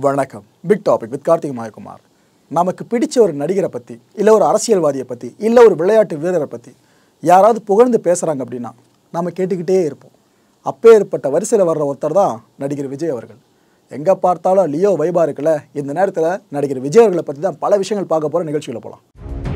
வணக்கம் big topic with Karthik Mayakumar நமக்கு பிடிச்ச ஒரு நடிகரை பற்றி இல்லை ஒரு அரசியல்வாதியை பற்றி இல்லை ஒரு விளையாட்டு வீரரை பற்றி யாராவது புகழ்ந்து பேசுகிறாங்க அப்படின்னா நம்ம கேட்டுக்கிட்டே இருப்போம் அப்பேற்பட்ட வரிசையில் வர்ற ஒருத்தர் தான் நடிகர் விஜய் அவர்கள் எங்கே பார்த்தாலும் லியோ வைபா இருக்குல்ல இந்த நேரத்தில் நடிகர் விஜய் அவர்களை பற்றி தான் பல விஷயங்கள் பார்க்க போகிற நிகழ்ச்சியில் போகலாம்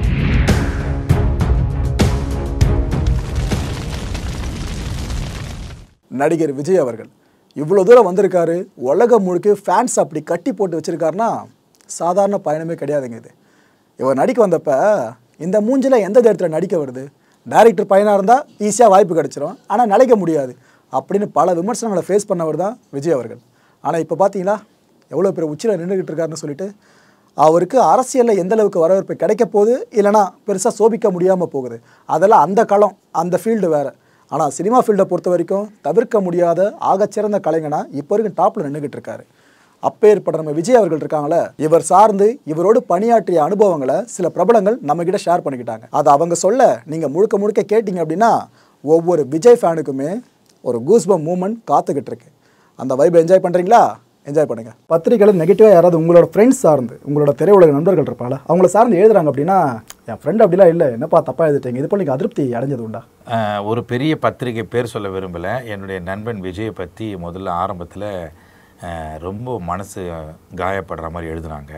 நடிகர் விஜய் அவர்கள் இவ்வளோ தூரம் வந்திருக்காரு உலகம் முழுக்க ஃபேன்ஸ் அப்படி கட்டி போட்டு வச்சிருக்காருன்னா சாதாரண பயணமே கிடையாதுங்க இது இவர் நடிக்க வந்தப்ப இந்த மூஞ்சில் எந்த இடத்துல நடிக்க வருது டைரக்டர் பையனாக இருந்தால் ஈஸியாக வாய்ப்பு கிடைச்சிரும் ஆனால் நடிக்க முடியாது அப்படின்னு பல விமர்சனங்களை ஃபேஸ் பண்ணவர் தான் விஜய் அவர்கள் ஆனால் இப்போ பார்த்தீங்களா எவ்வளோ பெரிய உச்சியில் நின்றுக்கிட்டு இருக்காருன்னு சொல்லிட்டு அவருக்கு அரசியலில் எந்த அளவுக்கு வரவேற்பு கிடைக்க போகுது இல்லைனா பெருசாக சோபிக்க முடியாமல் போகுது அதெல்லாம் அந்த களம் அந்த ஃபீல்டு வேறு ஆனால் சினிமா ஃபீல்டை பொறுத்த வரைக்கும் தவிர்க்க முடியாத ஆகச்சிறந்த கலைஞனா இப்போ வரைக்கும் டாப்பில் நின்றுக்கிட்டு இருக்காரு அப்பேற்பட்ட நம்ம விஜய் அவர்கள் இருக்காங்களே இவர் சார்ந்து இவரோடு பணியாற்றிய அனுபவங்களை சில பிரபலங்கள் நம்மக்கிட்ட ஷேர் பண்ணிக்கிட்டாங்க அதை அவங்க சொல்ல நீங்கள் முழுக்க முழுக்க கேட்டிங்க அப்படின்னா ஒவ்வொரு விஜய் ஃபேனுக்குமே ஒரு கூஸ்பம் மூமெண்ட் காத்துக்கிட்டு இருக்கு அந்த வைபை என்ஜாய் பண்ணுறீங்களா என்ஜாய் பண்ணுங்க பத்திரிகையில் நெகட்டிவாக யாராவது உங்களோட ஃப்ரெண்ட்ஸ் சார்ந்து உங்களோட திரையுலக நண்பர்கள் இருப்பாங்களா அவங்கள சார்ந்து எழுதுறாங்க அப்படின்னா என் ஃப்ரெண்ட் அப்படிலாம் இல்லை என்னப்பா தப்பாக எழுதிட்டீங்க இது பண்ணி நீங்கள் அதிருப்தி அடைஞ்சது உண்டா ஆஹ் ஒரு பெரிய பத்திரிகை பேர் சொல்ல விரும்பலை என்னுடைய நண்பன் விஜயை பற்றி முதல்ல ஆரம்பத்தில் ரொம்ப மனசு காயப்படுற மாதிரி எழுதுனாங்க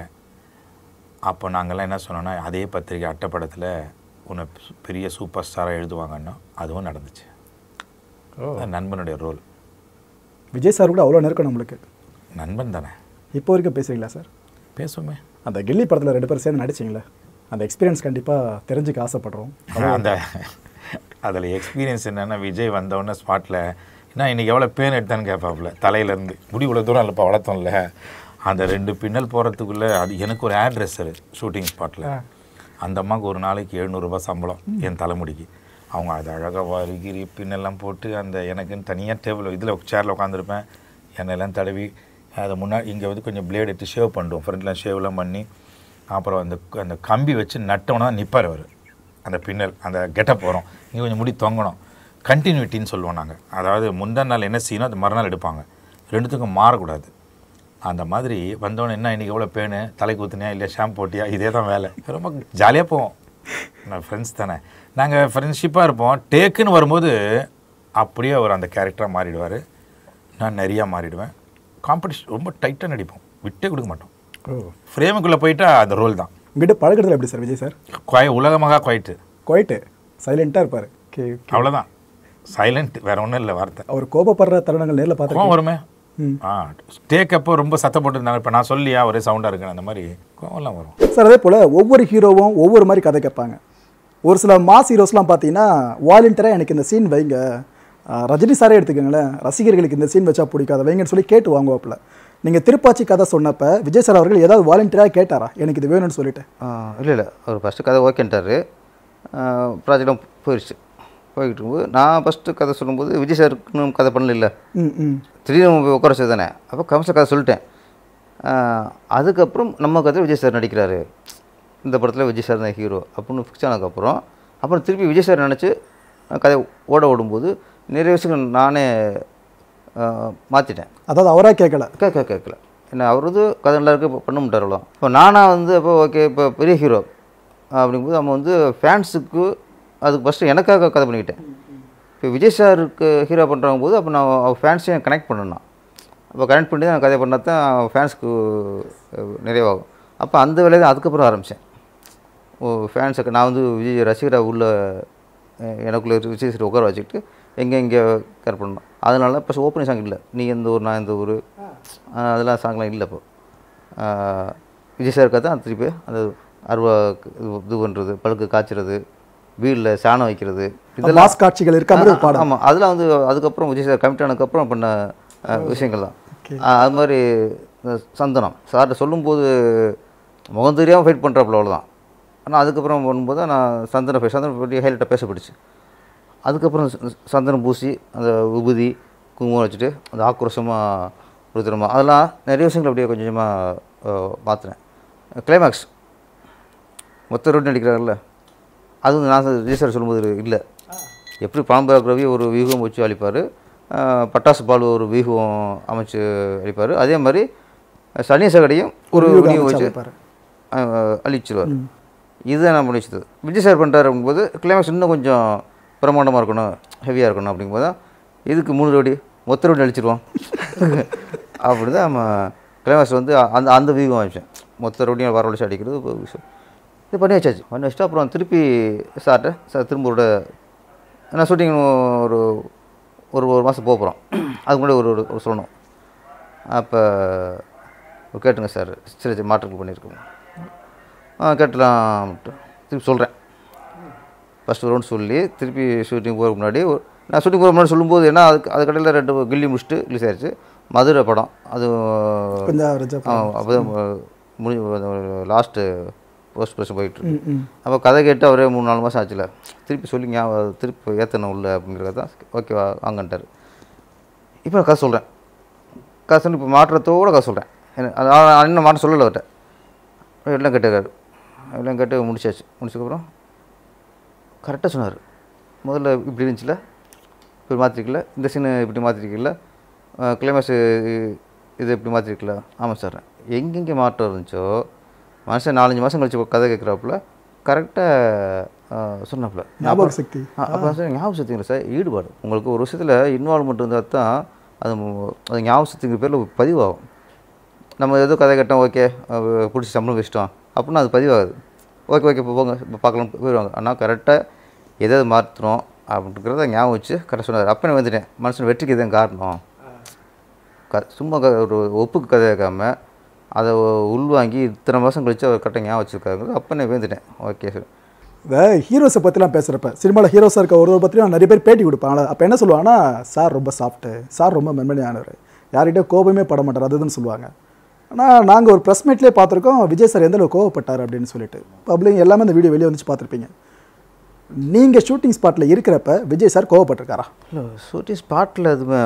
அப்போ நாங்கள்லாம் என்ன சொன்னோன்னா அதே பத்திரிகை அட்டைப்படத்தில் உன்னை பெரிய சூப்பர் ஸ்டாராக எழுதுவாங்கன்னா அதுவும் நடந்துச்சு அது நண்பனுடைய ரோல் விஜய் சார் கூட அவ்வளோ நெருக்கம் நம்மளுக்கு நண்பன் தானே இப்போ வரைக்கும் பேசுறீங்களா சார் பேசுவோமே அந்த கில்லி படத்தில் ரெண்டு பேரும் சேர்ந்து நடிச்சிங்களே அந்த எக்ஸ்பீரியன்ஸ் கண்டிப்பாக தெரிஞ்சுக்க ஆசைப்படுறோம் அந்த அதில் எக்ஸ்பீரியன்ஸ் என்னென்னா விஜய் வந்தவொடனே ஸ்பாட்டில் என்ன இன்னைக்கு எவ்வளோ பேன் எடுத்தான்னு கேட்பாப்புல தலையிலேருந்து முடி இவ்வளோ தூரம் இல்லைப்பா வளர்த்தோம்ல அந்த ரெண்டு பின்னல் போகிறதுக்குள்ளே அது எனக்கு ஒரு ஆட்ரஸர் ஷூட்டிங் ஸ்பாட்டில் அந்த அம்மாவுக்கு ஒரு நாளைக்கு எழுநூறுபா சம்பளம் என் தலைமுடிக்கு அவங்க அது அழகாக வருகிரி பின்னெல்லாம் போட்டு அந்த எனக்குன்னு தனியாக டேபிள் இதில் சேரில் உட்காந்துருப்பேன் எண்ணெயெல்லாம் தடவி அதை முன்னாடி இங்கே வந்து கொஞ்சம் பிளேட் எடுத்து ஷேவ் பண்ணுறோம் ஃப்ரண்ட்லாம் ஷேவ்லாம் பண்ணி அப்புறம் அந்த அந்த கம்பி வச்சு நட்டோன்னா நிற்பார் அவர் அந்த பின்னல் அந்த கெட்டப் வரும் இங்கே கொஞ்சம் முடி தொங்கணும் கண்டினியூட்டின்னு சொல்லுவோம் நாங்கள் அதாவது முந்தா நாள் என்ன செய்யணும் அது மறுநாள் எடுப்பாங்க ரெண்டுத்துக்கும் மாறக்கூடாது அந்த மாதிரி வந்தவொடனே என்ன இன்றைக்கி எவ்வளோ பேனு தலைக்கு ஊற்றுனியா இல்லை ஷாம்பு போட்டியா இதே தான் வேலை ரொம்ப ஜாலியாக போவோம் நான் ஃப்ரெண்ட்ஸ் தானே நாங்கள் ஃப்ரெண்ட்ஷிப்பாக இருப்போம் டேக்குன்னு வரும்போது அப்படியே அவர் அந்த கேரக்டராக மாறிடுவார் நான் நிறையா மாறிடுவேன் காம்படிஷன் ரொம்ப டைட்டாக நடிப்போம் விட்டே கொடுக்க மாட்டோம் ஓ ஃப்ரேமுக்குள்ளே போயிட்டா அந்த ரோல் தான் உங்ககிட்ட பழகிறதுல எப்படி சார் விஜய் சார் குவாய் உலகமாக குவாய்ட்டு குவைட்டு சைலண்ட்டாக இருப்பார் கே அவ்வளோதான் சைலண்ட் வேற ஒன்றும் இல்லை வார்த்தை அவர் கோபப்படுற தருணங்கள் நேரில் பார்த்து கோவம் வருமே ம். ஆ டேக் அப்போ ரொம்ப சத்தம் போட்டுருந்தாங்க இப்போ நான் சொல்லியா ஒரே சவுண்டாக இருக்குன்னு அந்த மாதிரி கோவம்லாம் வரும் சார் அதே போல் ஒவ்வொரு ஹீரோவும் ஒவ்வொரு மாதிரி கதை கேட்பாங்க ஒரு சில மாஸ் ஹீரோஸ்லாம் பார்த்தீங்கன்னா வாலண்டியராக எனக்கு இந்த சீன் வைங்க ஆஹ் ரஜினி சாரே எடுத்துக்கோங்களேன் ரசிகர்களுக்கு இந்த சீன் வச்சா பிடிக்காத வைங்கன்னு சொல்லி கேட்டு வாங்குவாப்புல நீங்கள் திருப்பாச்சி கதை சொன்னப்ப விஜய் சார் அவர்கள் ஏதாவது வாலண்டியராக கேட்டாரா எனக்கு இது வேணும்னு சொல்லிட்டு இல்லை இல்லை அவர் ஃபஸ்ட்டு கதை ஓகேன்ட்டார் ப்ராஜெக்டும் போயிடுச்சு போய்கிட்டு இருக்கும்போது நான் ஃபஸ்ட்டு கதை சொல்லும்போது விஜய் சாருக்குன்னு கதை பண்ணல ம் ம் திடீர்னு போய் உட்கார வச்சது தானே அப்போ கமச கதை சொல்லிட்டேன் ஆஹ் அதுக்கப்புறம் நம்ம கதை விஜய் சார் நடிக்கிறாரு இந்த படத்தில் விஜய் சார் தான் ஹீரோ அப்படின்னு ஃபிக்ஸ் ஆனதுக்கப்புறம் அப்புறம் திருப்பி விஜய் சார் நினச்சி கதை ஓட ஓடும்போது நிறைய விஷயங்கள் நானே மாற்றிட்டேன் அதாவது அவராக கேட்கல கேட்க கேட்கல என்ன அவரது கதை நல்லா இருக்கு இப்போ பண்ண மாட்டார் அவ்வளோ இப்போ நானாக வந்து அப்போ ஓகே இப்போ பெரிய ஹீரோ அப்படிங்கும்போது நம்ம வந்து ஃபேன்ஸுக்கு அதுக்கு ஃபஸ்ட்டு எனக்காக கதை பண்ணிக்கிட்டேன் இப்போ விஜய் சாருக்கு ஹீரோ பண்ணுறாங்க போது அப்போ நான் அவர் ஃபேன்ஸையும் கனெக்ட் பண்ணணும் அப்போ கனெக்ட் பண்ணி தான் கதை பண்ணால் தான் ஃபேன்ஸுக்கு நிறைவாகும் அப்போ அந்த வேலையை தான் அதுக்கப்புறம் ஆரம்பித்தேன் ஓ ஃபேன்ஸுக்கு நான் வந்து விஜய் ரசிகராக உள்ள அஹ், எனக்குள்ளே விஜய் சார் உட்கார வச்சுக்கிட்டு எங்கே எங்கே கேர் பண்ணணும் அதனால இப்போ ஓப்பனிங் சாங் இல்லை நீ எந்த ஊர் நான் எந்த ஊர் ஆஹ் அதெல்லாம் சாங்லாம் இல்லை இப்போ ஆஹ் விஜய் சாருக்காக தான் திருப்பி அந்த அருவா இது இது பண்ணுறது பழுக்கு காய்ச்சறது வீட்டில் சாணம் வைக்கிறது மாஸ் காட்சிகள் இருக்க மாதிரி ஒரு பாடம் ஆமாம் அதெல்லாம் வந்து அதுக்கப்புறம் விஜய் சார் கமிட் ஆனதுக்கப்புறம் பண்ண ஆஹ் விஷயங்கள் தான் ஆஹ் அது மாதிரி இந்த சந்தனம் சார்கிட்ட சொல்லும்போது முகம் தெரியாமல் ஃபைட் பண்ணுறாப்புல அவ்வளோதான் ஆனால் அதுக்கப்புறம் பண்ணும்போது தான் நான் சந்தன ஃபைட் சந்தனம் பற்றி ஹைலைட்டாக பேசப்பட்டுச்சு அதுக்கப்புறம் ச- சந்தனம் பூசி அந்த விபூதி குங்குமம் வச்சுட்டு அந்த ஆக்ரோஷமாக ருத்ரமா அதெல்லாம் நிறைய விஷயங்கள் அப்படியே கொஞ்சம் கொஞ்சமாக மாற்றினேன் கிளைமேக்ஸ் மொத்த ரோடு நடிக்கிறாங்கல்ல அது வந்து நான் விஜய் சார் சொல்லும்போது இல்லை எப்படி பாம்பராக் ரவி ஒரு வியூகம் வச்சு அளிப்பார் பட்டாசு பாலு ஒரு வியூகம் அமைச்சு அளிப்பார் அதே மாதிரி சனிய சகடையும் ஒரு விநியோகம் விநியோகம் அமைச்சு வச்சு அமைப்பாரு. அஹ், அழிச்சிருவார் இதுதான் நான் முடிச்சது விஜய் சார் பண்ணுறாரு அப்படிங்கும்போது கிளைமேக்ஸ் இன்னும் கொஞ்சம் பிரமாண்டமாக இருக்கணும் ஹெவியாக இருக்கணும் அப்படிங்கும்போது தான் இதுக்கு மூணு ரோடி மொத்த ரோடி அழிச்சிருவோம் அப்படி தான் நம்ம கிளைமேக்ஸ் வந்து அந்த அந்த வியூகம் ஆயிடுச்சேன் மொத்த ரோடியும் வரவழைச்சு அடிக்கிறது இப்போ விஷயம். இது பண்ணி வச்சாச்சு பண்ணி வச்சுட்டு அப்புறம் திருப்பி சார்ட்ட சார் திரும்ப ஒரு நான் ஷூட்டிங் ஒரு ஒரு ஒரு மாதம் போக போகிறோம் அதுக்கு முன்னாடி ஒரு ஒரு ஒரு சொல்லணும் அப்போ கேட்டுங்க சார் சில சில மாற்றங்கள் பண்ணியிருக்கோம் ஆ கேட்டலாம் திருப்பி சொல்கிறேன் ஃபஸ்ட் ரவுண்ட் சொல்லி திருப்பி ஷூட்டிங் போகிறதுக்கு முன்னாடி ஒரு- நான் ஷூட்டிங் போகிற முன்னாடி சொல்லும்போது என்ன அதுக்கு அது கடையில் ரெண்டு கில்லி முடிச்சுட்டு ரிலீஸ் ஆயிடுச்சு மதுரை படம் அது கொஞ்சம் ஆவரேஜா அப்போ தான் முடி லாஸ்ட்டு போஸ்ட் ப்ரெஷன் போயிட்டு ம், ம். அப்போ கதை கேட்டு அவரே மூணு நாலு மாதம் ஆச்சுல திருப்பி சொல்லி ஞாபகம் திருப்பி ஏற்றணும் உள்ள அப்படிங்கிறத தான் ஓகே வாங்கன்ட்டார் இப்போ நான் கதை சொல்கிறேன் கதை சொல்லி இப்போ மாற்றத்தோடு கதை சொல்கிறேன் இன்னும் மாற்றம் சொல்லலை அவர்கிட்ட எல்லாம் கேட்டுக்காரு எல்லாம் கேட்டு முடிச்சாச்சு முடிச்சதுக்கப்புறம் கரெக்டாக சொன்னார் முதல்ல இப்படி இருந்துச்சுல இப்படி மாற்றிருக்கல இந்த சீனு இப்படி மாற்றிருக்கல கிளைமேக்ஸ் இது இப்படி மாற்றிருக்கல ஆமாம் சார் எங்கெங்கே மாற்றம் இருந்துச்சோ மனுஷன் நாலஞ்சு மாதம் கழிச்சு கதை கேட்குறாப்புல கரெக்டாக சொன்னாப்புல ஞாபக சக்தி அப்போ சார் ஞாபக சக்திங்களா சார் ஈடுபாடு உங்களுக்கு ஒரு விஷயத்தில் இன்வால்மெண்ட் இருந்தால் தான் அது மு- அது ஞாபக சக்திங்கிற பேரில் பதிவாகும் நம்ம ஏதோ கதை கேட்டோம் ஓகே பிடிச்சி சம்பளம் வச்சிட்டோம் அப்படின்னா அது பதிவாகுது ஓகே ஓகே இப்போ போங்க இப்போ பார்க்கலாம் போயிடுவாங்க ஆனால் கரெக்டாக எதை எதை மாற்றுறோம் அப்படிங்கிறத ஞாபகம் வச்சு கரெக்டாக சொன்னார் அப்போ நான் வந்துட்டேன் மனுஷன் வெற்றிக்கு இதுதான் காரணம் க சும்மா க ஒரு ஒப்புக்கு கதை கேட்காம அதை உள்வாங்கி இத்தனை மாதம் கழிச்சு அவர் கரெக்டாக ஞாபகம் வச்சுருக்காரு அப்போ நான் வந்துட்டேன் ஓகே சார் இந்த ஹீரோஸை பற்றிலாம் பேசுகிறப்ப சினிமாவில் ஹீரோஸாக இருக்க ஒரு ஒரு பற்றியும் நிறைய பேர் பேட்டி கொடுப்பாங்க அப்போ என்ன சொல்லுவாங்கன்னா சார் ரொம்ப சாஃப்ட்டு சார் ரொம்ப மென்மையானவர் யார்கிட்டயும் கோபமே பட மாட்டார் அது இதுன்னு சொல்லுவாங்க ஆனால் நாங்கள் ஒரு ப்ரெஸ் மீட்லேயே பார்த்துருக்கோம் விஜய் சார் எந்த அளவுக்கு கோவப்பட்டார் அப்படின்னு சொல்லிட்டு பப்ளிக் எல்லாமே இந்த வீடியோ வெளியே வந்துச்சு பார்த்துருப்பீங்க நீங்கள் ஷூட்டிங் ஸ்பாட்டில் இருக்கிறப்ப விஜய் சார் கோவப்பட்டிருக்காரா இல்லை ஷூட்டிங் ஸ்பாட்டில் எதுவுமே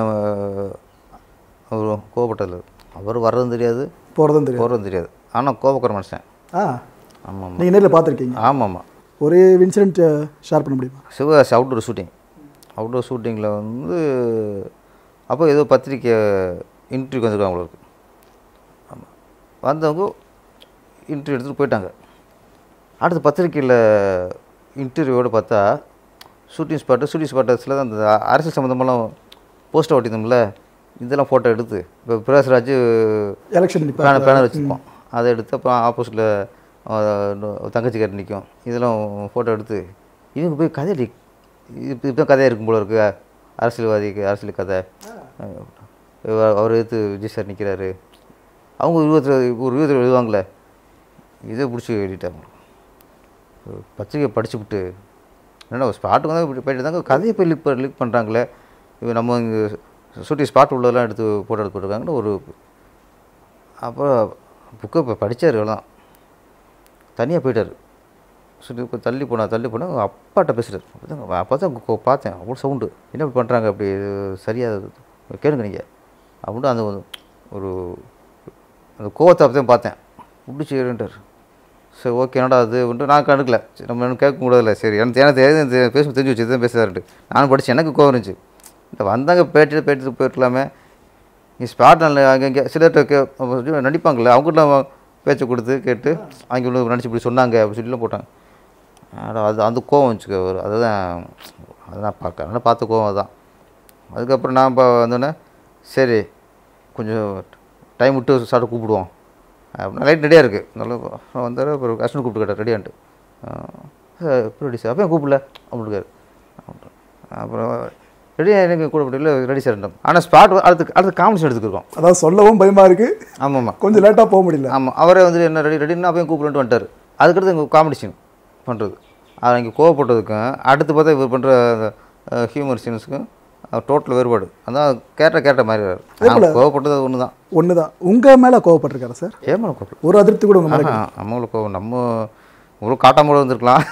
அவர் கோவப்பட்டதில்ல அவர் வர்றதும் தெரியாது போகிறதும் தெரியும் போகிறதும் தெரியாது ஆனால் கோபக்கார மனுஷன் ஆ ஆமாம் ஆமாம் நீங்கள் நேரில் பார்த்துருக்கீங்க ஆமாம் ஆமாம் ஒரே இன்சிடென்ட் ஷேர் பண்ண முடியுமா சிவகாசி அவுட்டோர் ஷூட்டிங் அவுட்டோர் ஷூட்டிங்கில் வந்து அப்போ ஏதோ பத்திரிக்கை இன்டர்வியூக்கு வந்துருக்காங்க உங்களுக்கு ஆமாம் வந்தவங்க இன்டர்வியூ எடுத்துகிட்டு போயிட்டாங்க அடுத்து பத்திரிக்கையில் இன்டர்வியூவோடு பார்த்தா ஷூட்டிங் ஸ்பாட்டு ஷூட்டிங் ஸ்பாட்டஸில் தான் அந்த அரசியல் சம்மந்தமெல்லாம் போஸ்டர் ஒட்டியிருந்தோம்ல இதெல்லாம் ஃபோட்டோ எடுத்து இப்போ பிரகாஷ்ராஜ் எலெக்ஷன் பேனர் பேனர் வச்சுருப்போம் அதை எடுத்து அப்புறம் ஆப்போசிட்டில் தங்கச்சி கட்டு நிற்கும் இதெல்லாம் ஃபோட்டோ எடுத்து இவங்க போய் கதை லீக் இப்போ இப்போ கதையாக இருக்கும் போல இருக்கு அரசியல்வாதிக்கு அரசியல் கதை இவர் அவர் எடுத்து விஜய் சார் நிற்கிறாரு அவங்க இருபத்தி ஒரு இருபத்தி எழுதுவாங்களே இதை பிடிச்சி எழுதிட்டாங்க பத்திரிக்கை படிச்சுவிட்டு என்னடா ஸ்பாட்டுக்கு வந்து இப்படி போயிட்டு இருந்தாங்க கதையை போய் லீக் லீக் பண்ணுறாங்களே இப்போ நம்ம இங்கே ஷூட்டிங் ஸ்பாட் உள்ளதெல்லாம் எடுத்து ஃபோட்டோ எடுத்து போட்டிருக்காங்கன்னு ஒரு அப்புறம் புக்கை இப்போ படித்தார் எல்லாம் தனியாக போயிட்டார் சொல்லி இப்போ தள்ளி போனா தள்ளி போனால் அவங்க அப்பாட்ட பேசுகிறார் அப்போ தான் பார்த்தேன் அவ்வளோ சவுண்டு என்ன இப்படி பண்ணுறாங்க அப்படி இது சரியாக கேளுங்க நீங்கள் அப்படின்னு அந்த ஒரு- ஒரு அந்த கோவத்தை அப்போ தான் பார்த்தேன் பிடிச்சிட்டார் சரி ஓகே என்னடா அது வந்துட்டு நான் கண்டுக்கல சரி, நம்ம இன்னும் கேட்க கூடாதுல்ல சரி எனக்கு எனக்கு தெரியாது பேச தெரிஞ்சு வச்சு தான் பேசுகிறாருன்ட்டு நானும் படிச்சு எனக்கு கோவம் இருந்துச்சு இந்த வந்தாங்க பேட்டிட்டு பேட்டிட்டு போயிருக்கலாமே நீ ஸ்பாட் அங்கே இங்கே சிலர்கிட்ட கே அப்ப நடிப்பாங்கள்ல அவங்ககிட்ட பேச்சை கொடுத்து கேட்டு அவங்க உள்ள நடிச்சு இப்படி சொன்னாங்க அப்படி சொல்லிலாம் போட்டாங்க ஆனா, அது அந்த கோவம் வச்சுக்க ஒரு அதுதான் அதுதான் பார்க்க அதனால் பார்த்த கோவம் அதுதான் அதுக்கப்புறம் நான் இப்போ வந்தோடனே சரி கொஞ்சம் டைம் விட்டு சாப்பிட்டு கூப்பிடுவோம் அப்படின்னா லைட் ரெடியாக இருக்குது நல்லா வந்தார் அப்புறம் கஷ்டம் கூப்பிட்டு கேட்டார் ரெடியான்ட்டு இப்போ ரெடி சார் அப்போ கூப்பிடல அப்படிக்காரு அப்புறம் ரெடியாக எனக்கு கூட இல்லை ரெடி சார் ஆனால் ஸ்பாட் அடுத்து அடுத்து காம்படிஷன் எடுத்துக்கிறோம் அதாவது சொல்லவும் பயமா இருக்கு ஆமாம் ஆமாம் கொஞ்சம் லேட்டாக போக முடியல ஆமாம் அவரே வந்து என்ன ரெடி ரெடின்னு அப்பயும் கூப்பிடன்ட்டு வந்துட்டார் அதுக்கடுத்து எங்கள் காம்படிஷன் பண்ணுறது அது இங்கே கோவப்பட்டதுக்கும் அடுத்து பார்த்தா இவர் பண்ணுற ஹியூமர் சீன்ஸுக்கும் டோட்டல் வேறுபாடு அதான் கேட்ட கேட்ட மாதிரி வராரு. நான் கோவப்பட்டது அது ஒன்று தான் ஒன்று தான் உங்கள் மேலே கோவப்பட்டிருக்காரா சார் ஏமால கோவப்படும் ஒரு அதிருப்தி கூட உங்கள் மேலே ஆஹா நம்மளுக்கு கோவம் நம்ம உங்களுக்கு காட்டாம வந்திருக்கலாம்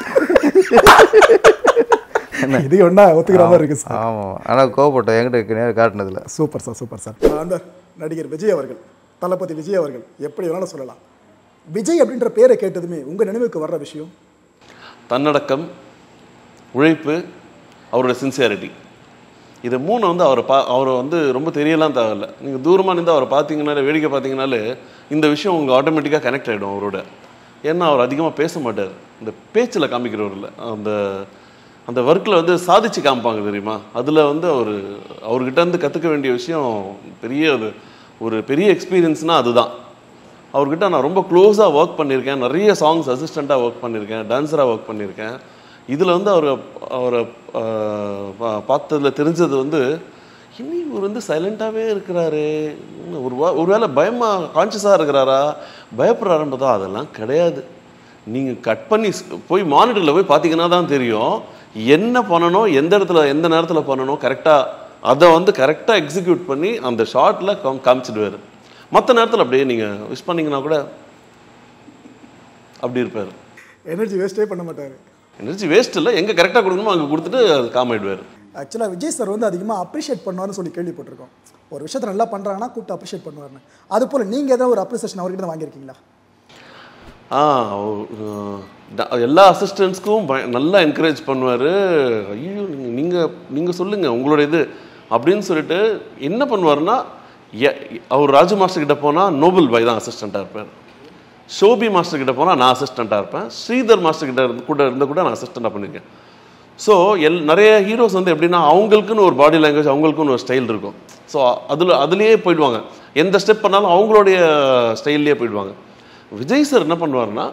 இது ஒன்றா ஒத்துக்கிற மாதிரி இருக்கு சார் ஆமாம் ஆனால் கோவப்பட்டேன் என்கிட்ட நேரம் காட்டினதில்ல சூப்பர் சார் சூப்பர் சார் அந்த நடிகர் விஜய் அவர்கள் தளபதி விஜய் அவர்கள் எப்படி வேணாலும் சொல்லலாம் விஜய் அப்படின்ற பேரை கேட்டதுமே உங்கள் நினைவுக்கு வர்ற விஷயம் தன்னடக்கம் உழைப்பு அவரோட சின்சியாரிட்டி இது மூணு வந்து அவரை பா அவரை வந்து ரொம்ப தெரியலாம் தேவையில்ல நீங்கள் தூரமாக இருந்து அவரை பார்த்தீங்கனாலே வேடிக்கை பார்த்தீங்கனாலே இந்த விஷயம் உங்களுக்கு ஆட்டோமேட்டிக்காக கனெக்ட் ஆகிடும் அவரோட ஏன்னா அவர் அதிகமாக பேச மாட்டார் இந்த பேச்சில் காமிக்கிறவர் இல்லை அந்த அந்த ஒர்க்கில் வந்து சாதிச்சு காமிப்பாங்க தெரியுமா அதில் வந்து அவர் அவர்கிட்ட இருந்து கற்றுக்க வேண்டிய விஷயம் பெரிய ஒரு ஒரு பெரிய எக்ஸ்பீரியன்ஸ்னால் அதுதான் அவர்கிட்ட நான் ரொம்ப க்ளோஸாக ஒர்க் பண்ணியிருக்கேன் நிறைய சாங்ஸ் அசிஸ்டண்ட்டாக ஒர்க் பண்ணியிருக்கேன் டான்ஸராக ஒர்க் பண்ணியிருக்கேன் இதில் வந்து அவர் அவரை ஆஹ், பா- பார்த்ததுல தெரிஞ்சது வந்து இன்னும் இவர் வந்து சைலண்ட்டாகவே இருக்கிறாரு இன்னும் ஒரு வா- ஒருவேளை பயமாக கான்ஷியஸாக இருக்கிறாரா பயப்படுறாருன்னு பார்த்தா அதெல்லாம் கிடையாது நீங்கள் கட் பண்ணி ஸ்- போய் மானிட்டரில் போய் பார்த்தீங்கன்னா தான் தெரியும் என்ன பண்ணணும் எந்த இடத்துல எந்த நேரத்தில் பண்ணணும் கரெக்டாக அதை வந்து கரெக்டாக எக்ஸிக்யூட் பண்ணி அந்த ஷார்ட்டில் காம் காமிச்சிடுவார் மற்ற நேரத்தில் அப்படியே நீங்கள் விஷ் பண்ணீங்கன்னா கூட அப்படி இருப்பார் எனர்ஜி வேஸ்ட்டே பண்ண மாட்டார் எனர்ஜி வேஸ்ட் இல்லை எங்கே கரெக்டாக கொடுக்கணுமோ அங்கே கொடுத்துட்டு அது காம் ஆயிடுவார் ஆக்சுவலாக விஜய் சார் வந்து அதிகமாக அப்ரிஷியேட் பண்ணுவார்னு சொல்லி கேள்விப்பட்டிருக்கோம் ஒரு விஷயத்தை நல்லா பண்ணுறாங்கன்னா கூப்பிட்டு அப்ரிஷியேட் பண்ணுவார்னு அது போல் நீங்கள் ஏதாவது ஒரு அப்ரிசியேஷன் அவர்கிட்ட இருந்து வாங்கியிருக்கீங்களா ஆ அவர், ட- எல்லா அசிஸ்டன்ட்ஸ்க்கும் பய நல்லா என்கரேஜ் பண்ணுவார் ஐயோ நீங்கள் நீங்கள் சொல்லுங்கள் உங்களோட இது அப்படின்னு சொல்லிட்டு என்ன பண்ணுவாருன்னா எ- அவர் ராஜு மாஸ்டர் கிட்ட போனால் நோபல் பாய் தான் அசிஸ்டண்ட்டாக இருப்பார் ஷோபி மாஸ்டர் கிட்ட போனால் நான் அசிஸ்டண்ட்டாக இருப்பேன் ஸ்ரீதர் மாஸ்டர் கிட்ட இருந்து கூட இருந்து கூட நான் அசிஸ்டண்ட்டாக பண்ணியிருக்கேன் ஸோ எல் நிறைய ஹீரோஸ் வந்து எப்படின்னா அவங்களுக்குன்னு ஒரு பாடி லாங்குவேஜ் அவங்களுக்குன்னு ஒரு ஸ்டைல் இருக்கும் ஸோ அதில் அதுலேயே போயிடுவாங்க எந்த ஸ்டெப் பண்ணாலும் அவங்களுடைய ஸ்டைல்லையே போயிடுவாங்க விஜய் சார் என்ன பண்ணுவார்னா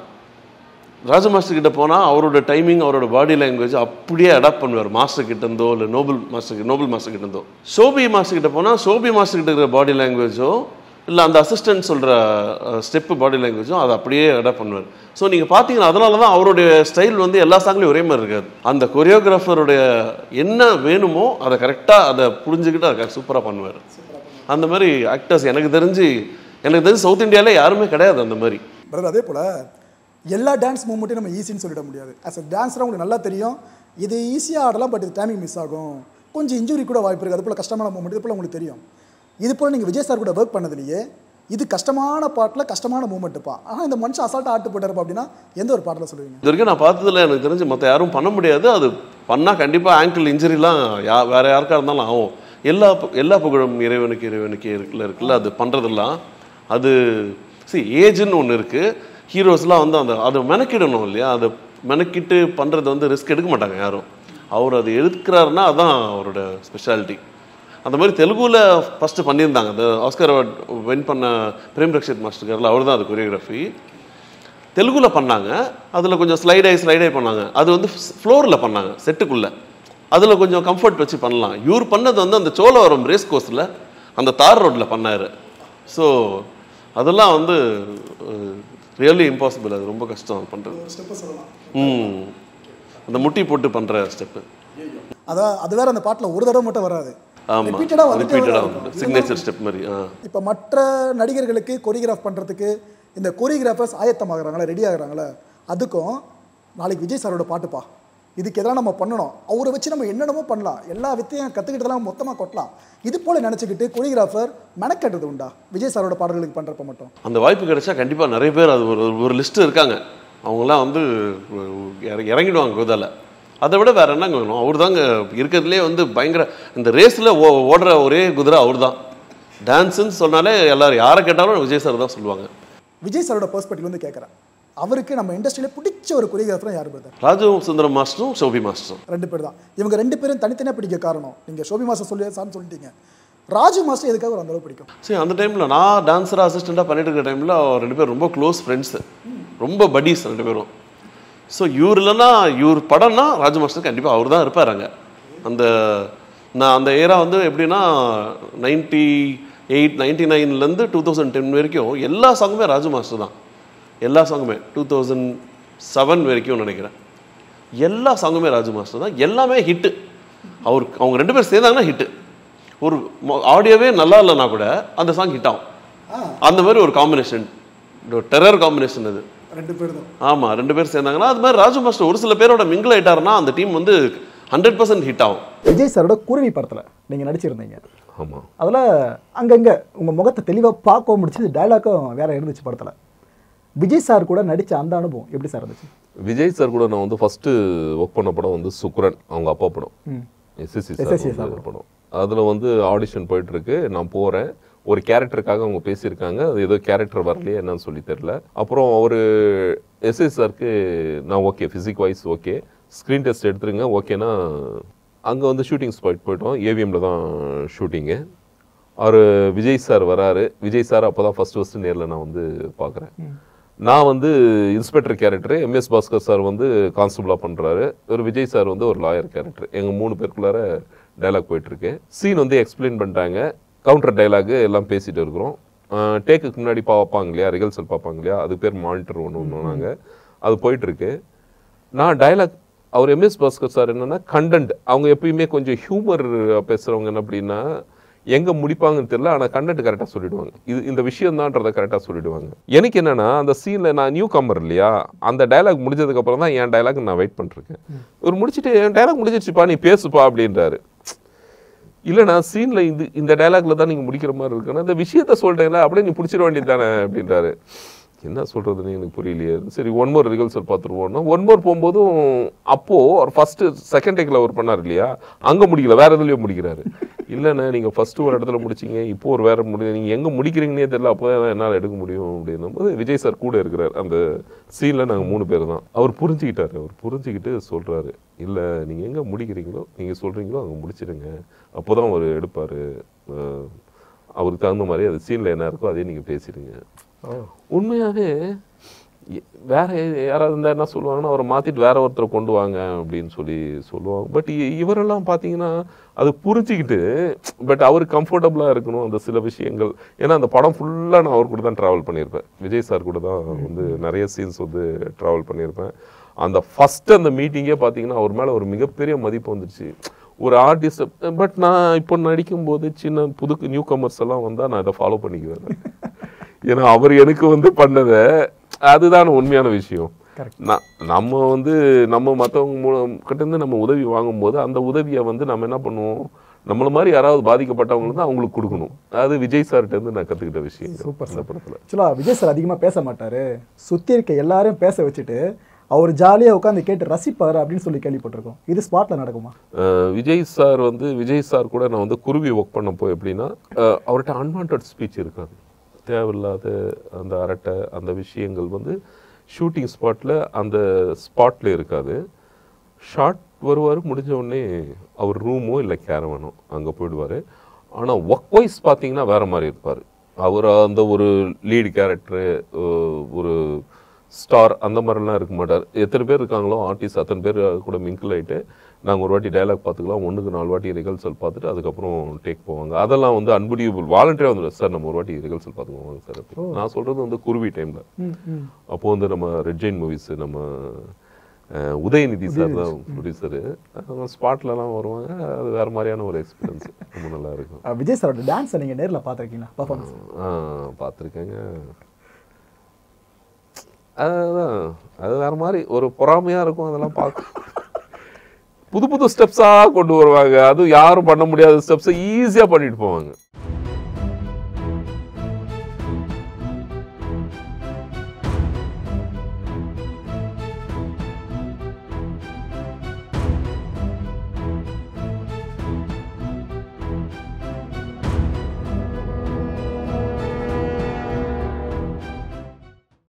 ராஜ மாஸ்டர் கிட்ட போனால் அவரோட டைமிங் அவரோட பாடி லாங்குவேஜ் அப்படியே அடாப்ட் பண்ணுவார் மாஸ்டர் கிட்ட இருந்தோ இல்லை நோபல் மாஸ்டர் நோபல் மாஸ்டர் கிட்ட இருந்தோ ஷோபி மாஸ்டர் கிட்ட போனால் ஷோபி மாஸ்டர் கிட்ட இருக்கிற பாடி லாங்குவேஜோ இல்லை அந்த அசிஸ்டன்ட் சொல்கிற ஸ்டெப்பு பாடி லாங்குவேஜும் அதை அப்படியே அடாப்ட் பண்ணுவார் ஸோ நீங்கள் பார்த்தீங்கன்னா அதனால தான் அவருடைய ஸ்டைல் வந்து எல்லா சாங்லையும் ஒரே மாதிரி இருக்காது அந்த கொரியோகிராஃபருடைய என்ன வேணுமோ அதை கரெக்டாக அதை புரிஞ்சுக்கிட்டு அதை சூப்பராக பண்ணுவார் அந்த மாதிரி ஆக்டர்ஸ் எனக்கு தெரிஞ்சு எனக்கு தெரிஞ்சு சவுத் இந்தியாவிலே யாருமே கிடையாது அந்த மாதிரி பிரதர் அதே போல் எல்லா டான்ஸ் மூமெண்ட்டையும் நம்ம ஈஸின்னு சொல்லிட முடியாது ஆஸ் அ டான்ஸராக உங்களுக்கு நல்லா தெரியும் இது ஈஸியாக ஆடலாம் பட் இது டைமிங் மிஸ் ஆகும் கொஞ்சம் இன்ஜுரி கூட வாய்ப்பு இருக்குது அது போல் கஷ்டமான மூமெண்ட் இது போல் உங்களுக்கு தெரியும் இது போல் நீங்கள் விஜய் சார் கூட ஒர்க் பண்ணதுலையே இது கஷ்டமான பாட்டில் கஷ்டமான மூமெண்ட்டுப்பா ஆனால் இந்த மனுஷன் அசால்ட்டாக ஆட்டு போட்டாருப்பா அப்படின்னா எந்த ஒரு பாட்டில் சொல்லுவீங்க இது வரைக்கும் நான் பார்த்ததுல எனக்கு தெரிஞ்சு மற்ற யாரும் பண்ண முடியாது அது பண்ணால் கண்டிப்பாக ஆங்கிள் இன்ஜுரிலாம் யா வேற யாருக்கா இருந்தாலும் ஆகும் எல்லா பு- எல்லா புகழும் இறைவனுக்கு இறைவனுக்கு இருக்குல்ல இருக்குல்ல அது பண்ணுறதெல்லாம் அது see ஏஜ்னு ஒன்று இருக்குது ஹீரோஸ்லாம் வந்து அந்த அதை மெனக்கிடணும் இல்லையா அதை மெனக்கிட்டு பண்ணுறது வந்து ரிஸ்க் எடுக்க மாட்டாங்க யாரும் அவர் அது எடுக்கிறாருன்னா அதான் அவரோட ஸ்பெஷாலிட்டி அந்த மாதிரி தெலுங்குல ஃபஸ்ட்டு பண்ணியிருந்தாங்க அந்த ஆஸ்கர் அவார்ட் வின் பண்ண பிரேம் ரக்ஷித் மாஸ்டர் அவர் தான் அது கொரியோகிராஃபி தெலுங்குல பண்ணாங்க அதில் கொஞ்சம் ஸ்லைடை ஸ்லைடை பண்ணாங்க அது வந்து ஃப்ளோரில் பண்ணாங்க செட்டுக்குள்ளே அதில் கொஞ்சம் கம்ஃபர்ட் வச்சு பண்ணலாம் இவர் பண்ணது வந்து அந்த சோழவரம் ரேஸ் கோர்ஸில் அந்த தார் ரோட்டில் பண்ணார் ஸோ அதெல்லாம் வந்து ரியலி இம்பாசிபிள் அது ரொம்ப கஷ்டம் பண்ணுறது ஸ்டெப்பை சொல்லலாம் ம் அந்த முட்டி போட்டு பண்ணுற ஸ்டெப்பு அதான் அது வேற அந்த பாட்டில் ஒரு தடவை மட்டும் வராது ஆமாம் ரிப்பீட்டடாக ரிப்பீட்டடாக வந்துட்டு வந்து சிக்னேச்சர் ஸ்டெப் மாதிரி ஆ இப்போ மற்ற நடிகர்களுக்கு கொரியோகிராஃப் பண்ணுறதுக்கு இந்த கொரியோகிராஃபர்ஸ் ஆயத்தமாகறாங்களே ரெடி ஆகுறாங்களே அதுக்கும் நாளைக்கு விஜய் சாரோட பாட்டுப்பா இதுக்கு எதெல்லாம் நம்ம பண்ணணும் அவரை வச்சு நம்ம என்னென்னமோ பண்ணலாம் எல்லா வித்தையும் கற்றுக்கிட்டதெல்லாம் மொத்தமாக கொட்டலாம் இது போல் நினச்சிக்கிட்டு கொரியோகிராஃபர் மெனக்கட்டுறது உண்டா விஜய் சாரோட பாடல்களுக்கு பண்ணுறப்ப மட்டும் அந்த வாய்ப்பு கிடைச்சா கண்டிப்பாக நிறைய பேர் அது ஒரு ஒரு லிஸ்ட் இருக்காங்க அவங்களாம் வந்து இற- இறங்கிடுவாங்க குதிரை அதை விட வேற என்னங்க வேணும் அவர் தாங்க இருக்கிறதுலே வந்து பயங்கர இந்த ரேஸில் ஓடுற ஒரே குதிரை அவர் தான் டான்ஸுன்னு சொன்னாலே எல்லாரும் யாரை கேட்டாலும் விஜய் சார் தான் சொல்லுவாங்க விஜய் சாரோட பெர்ஸ்பெக்டிவ் வந்து கேட்குறேன் அவருக்கு நம்ம இண்டஸ்ட்ரியில பிடிச்ச ஒரு கொரியோகிராஃபர் யார் பிரதர் ராஜு சுந்தரம் மாஸ்டரும் ஷோபி மாஸ்டரும் ரெண்டு பேர் தான் இவங்க ரெண்டு பேரும் தனித்தனியாக பிடிக்க காரணம் நீங்கள் ஷோபி மாஸ்டர் சொல்லி சார்னு சொல்லிட்டீங்க ராஜு மாஸ்டர் எதுக்காக ஒரு அந்த அளவு பிடிக்கும் சரி அந்த டைமில் நான் டான்ஸராக அசிஸ்டண்ட்டாக பண்ணிட்டு இருக்க டைமில் ரெண்டு பேரும் ரொம்ப க்ளோஸ் ஃப்ரெண்ட்ஸு ரொம்ப buddies ரெண்டு பேரும் ஸோ இவர் இல்லைன்னா இவர் படம்னா ராஜு மாஸ்டர் கண்டிப்பாக அவர் தான் இருப்பார் அங்கே அந்த நான் அந்த ஏரா வந்து எப்படின்னா நைன்டி எயிட் நைன்டி நைன்லேருந்து டூ தௌசண்ட் டென் வரைக்கும் எல்லா சாங்குமே ராஜு மாஸ்டர் தான் எல்லா சாங்குமே டூ தௌசண்ட் செவன் வரைக்கும் நினைக்கிறேன் எல்லா சாங்குமே ராஜு மாஸ்டர் தான் எல்லாமே ஹிட்டு அவர் அவங்க ரெண்டு பேர் சேர்ந்தாங்கன்னா ஹிட்டு ஒரு ஆடியோவே நல்லா இல்லைனா கூட அந்த சாங் ஹிட் ஆகும் அந்த மாதிரி ஒரு காம்பினேஷன் டெரர் காம்பினேஷன் அது ரெண்டு பேர் தான் ஆமாம் ரெண்டு பேர் சேர்ந்தாங்கன்னா அது மாதிரி ராஜு மாஸ்டர் ஒரு சில பேரோட மிங்கிள் ஆயிட்டாருன்னா அந்த டீம் வந்து ஹண்ட்ரட் பர்சன்ட் ஹிட் ஆகும் விஜய் சாரோட குருவி படத்தில் நீங்கள் நடிச்சிருந்தீங்க ஆமாம் அதில் அங்கங்கே உங்கள் முகத்தை தெளிவாக பார்க்கவும் முடிச்சு டைலாக்கும் வேற இருந்துச்சு படத்தில் விஜய் சார் கூட நடித்த அந்த அனுபவம் எப்படி சார் இருந்துச்சு விஜய் சார் கூட நான் வந்து ஃபஸ்ட்டு ஒர்க் பண்ண படம் வந்து சுக்ரன் அவங்க அப்பா படம் எஸ்எஸ்சி SSC சார் படம் அதில் வந்து ஆடிஷன் போயிட்டு இருக்கு நான் போகிறேன் ஒரு கேரக்டருக்காக அவங்க பேசியிருக்காங்க அது ஏதோ கேரக்டர் வரலையே என்னன்னு சொல்லி தெரில அப்புறம் அவர் எஸ்எஸ் சாருக்கு நான் okay physique wise okay screen test எடுத்துருங்க ஓகேனா அங்கே வந்து ஷூட்டிங் ஸ்பாட் போயிட்டோம் ஏவிஎம்ல தான் ஷூட்டிங்கு அவர் விஜய் சார் வராரு விஜய் சார் அப்போ தான் ஃபஸ்ட்டு ஃபஸ்ட்டு நேரில் நான் வந்து பார்க்குறேன் நான் வந்து inspector character MS Bhaskar sir வந்து கான்ஸ்டபிளாக பண்ணுறாரு ஒரு விஜய் சார் வந்து ஒரு லாயர் கேரக்டர் எங்கள் மூணு பேருக்குள்ளார டைலாக் போயிட்டுருக்கு சீன் வந்து எக்ஸ்பிளைன் பண்ணிட்டாங்க கவுண்டர் டைலாக் எல்லாம் பேசிட்டு இருக்கிறோம் டேக்குக்கு முன்னாடி பார்ப்பாங்க இல்லையா ரிகல்சல் பார்ப்பாங்க இல்லையா அது பேர் மானிட்டர் ஒன்று ஒன்று நாங்கள் அது போயிட்டுருக்கு நான் டைலாக் அவர் எம்எஸ் பாஸ்கர் சார் என்னன்னா கண்டென்ட் அவங்க எப்பயுமே கொஞ்சம் ஹியூமர் பேசுகிறவங்க என்ன அப்படின்னா எங்கே முடிப்பாங்கன்னு தெரியல ஆனால் கண்டென்ட் கரெக்டாக சொல்லிடுவாங்க இது இந்த விஷயம் தான்றதை கரெக்டாக சொல்லிடுவாங்க எனக்கு என்னன்னா அந்த சீனில் நான் நியூ கம்மர் இல்லையா அந்த டைலாக் முடிஞ்சதுக்கு அப்புறம் தான் என் டைலாக் நான் வெயிட் பண்ணிருக்கேன் இவர் முடிச்சுட்டு என் டைலாக் முடிஞ்சிருச்சுப்பா நீ பேசுப்பா அப்படின்றாரு இல்லை நான் சீனில் இந்த இந்த டைலாக்ல தான் நீங்கள் முடிக்கிற மாதிரி இருக்குன்னா இந்த விஷயத்த சொல்லிட்டேன்ல அப்படியே நீ பிடிச்சிட வேண்டியது தானே அப்படின்றாரு என்ன சொல்கிறதுன்னு எனக்கு புரியலையே சரி ஒன் மோர் ரிகல்சல் பார்த்துருவோம்னா ஒன் மோர் போகும்போதும் அப்போது அவர் ஃபஸ்ட்டு செகண்ட் டேக்கில் அவர் பண்ணார் இல்லையா அங்கே முடிக்கல வேறு எதுலேயும் முடிக்கிறாரு இல்லைண்ணே நீங்கள் ஃபஸ்ட்டு ஒரு இடத்துல முடிச்சிங்க இப்போ ஒரு வேறு முடி நீங்கள் எங்கே முடிக்கிறீங்கன்னே தெரியல அப்போ தான் என்னால் எடுக்க முடியும் அப்படின்னும் போது விஜய் சார் கூட இருக்கிறார் அந்த சீனில் நாங்கள் மூணு பேர் தான் அவர் புரிஞ்சுக்கிட்டாரு அவர் புரிஞ்சுக்கிட்டு சொல்கிறாரு இல்லை நீங்கள் எங்கே முடிக்கிறீங்களோ நீங்கள் சொல்கிறீங்களோ அங்கே முடிச்சிடுங்க அப்போ தான் அவர் எடுப்பார் அவருக்கு தகுந்த மாதிரி அது சீனில் என்ன இருக்கோ அதே நீங்கள் பேசிடுங்க உண்மையாகவே எ- வேற யாராவது இருந்தா என்ன சொல்லுவாங்கன்னா அவரை மாத்திட்டு வேற ஒருத்தரை கொண்டு வாங்க அப்படின்னு சொல்லி சொல்லுவாங்க பட் இவரெல்லாம் பார்த்தீங்கன்னா அது புரிஞ்சுக்கிட்டு பட் அவர் கம்ஃபர்டபுளாக இருக்கணும் அந்த சில விஷயங்கள் ஏன்னா அந்த படம் ஃபுல்லாக நான் அவர் கூட தான் ட்ராவல் பண்ணியிருப்பேன் விஜய் சார் கூட தான் வந்து நிறைய சீன்ஸ் வந்து ட்ராவல் பண்ணியிருப்பேன் அந்த ஃபர்ஸ்ட் அந்த மீட்டிங்கே பார்த்தீங்கன்னா அவர் மேலே ஒரு மிகப்பெரிய மதிப்பு வந்துருச்சு ஒரு ஆர்டிஸ்ட் பட் நான் இப்போ நடிக்கும்போது சின்ன புது நியூ கமர்ஸ் எல்லாம் வந்தால் நான் இதை ஃபாலோ பண்ணிக்குவேன் ஏன்னா அவர் எனக்கு வந்து பண்ணதை அதுதான் உண்மையான விஷயம் நான் நம்ம வந்து நம்ம மற்றவங்க மூலம் கிட்ட இருந்து நம்ம உதவி வாங்கும்போது அந்த உதவியை வந்து நம்ம என்ன பண்ணுவோம் நம்மள மாதிரி யாராவது பாதிக்கப்பட்டவங்களுக்கு தான் அவங்களுக்கு கொடுக்கணும் அது விஜய் சார்கிட்ட இருந்து நான் கற்றுக்கிட்ட விஷயம் சூப்பர் இந்த படத்தில் ஆக்சுவலாக விஜய் சார் அதிகமாக பேச மாட்டார் சுற்றி இருக்க எல்லாரையும் பேச வச்சுட்டு அவர் ஜாலியாக உட்காந்து கேட்டு ரசிப்பார் அப்படின்னு சொல்லி கேள்விப்பட்டிருக்கோம் இது ஸ்பாட்டில் நடக்குமா அஹ் விஜய் சார் வந்து விஜய் சார் கூட நான் வந்து குருவி ஒர்க் பண்ணப்போ எப்படின்னா அஹ் அவர்கிட்ட அன்வான்ட் ஸ்பீச் இருக்காது தேவையில்லாத அந்த அரட்டை அந்த விஷயங்கள் வந்து ஷூட்டிங் ஸ்பாட்டில் அந்த ஸ்பாட்டில் இருக்காது ஷார்ட் வருவார் முடிஞ்ச உடனே அவர் ரூமோ இல்லை கேரவனோ அங்கே போயிடுவார் ஆனால் ஒர்க் வைஸ் பார்த்தீங்கன்னா வேற மாதிரி இருப்பார் அவர் அந்த ஒரு லீடு கேரக்டரு ஒரு ஸ்டார் அந்த மாதிரிலாம் இருக்க மாட்டார் எத்தனை பேர் இருக்காங்களோ ஆர்டிஸ்ட் அத்தனை பேர் கூட மிங்கிள் ஆகிட்டு நாங்கள் ஒரு வாட்டி டயலாக் பார்த்துக்கலாம் ஒன்றுக்கு நாலு வாட்டி ரிகல்சல் பார்த்துட்டு அதுக்கப்புறம் டேக் போவாங்க அதெல்லாம் வந்து அன்பிடியபிள் வாலண்டியராக வந்து சார் நம்ம ஒரு வாட்டி ரிகல்சல் பார்த்துக்குவோம் சார் அப்படி. நான் சொல்கிறது வந்து குருவி டைமில் அப்போ வந்து நம்ம ரெட் ஜெயின் மூவிஸ் நம்ம அஹ், உதயநிதி சார் தான் ப்ரொடியூசரு ஸ்பாட்லலாம் வருவாங்க அது வேறு மாதிரியான ஒரு எக்ஸ்பீரியன்ஸ் ரொம்ப நல்லா இருக்கும் அஹ் விஜய் சாரோட டான்ஸை நீங்கள் நேரில் பார்த்துருக்கீங்களா பர்ஃபார்மன்ஸ் ஆ பார்த்துருக்கேங்க அதுதான் அது வேற மாதிரி ஒரு பொறாமையாக இருக்கும் அதெல்லாம் பார்க்க புது புது ஸ்டெப்ஸாக கொண்டு வருவாங்க அதுவும் யாரும் பண்ண முடியாத ஸ்டெப்ஸை ஈஸியாக பண்ணிட்டு போவாங்க